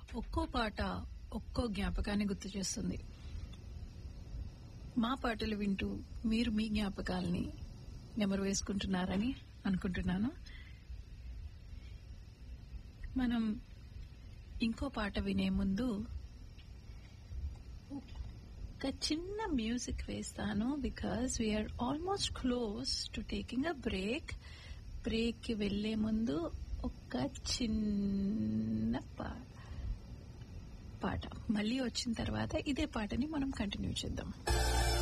ఒక్కో పాట ఒక్కో జ్ఞాపకాన్ని గుర్తు చేస్తుంది మా పాటలు వింటూ మీరు మీ జ్ఞాపకాలని నెమరు వేసుకుంటున్నారని అనుకుంటున్నాను మనం ఇంకో పాట వినే ముందు ఒక చిన్న మ్యూజిక్ వేస్తాను because we are almost close to taking a break break కి వెళ్లే ముందు ఒక చిన్న పా- పాట మళ్ళీ వచ్చిన తర్వాత ఇదే పాటని మనం కంటిన్యూ చేద్దాం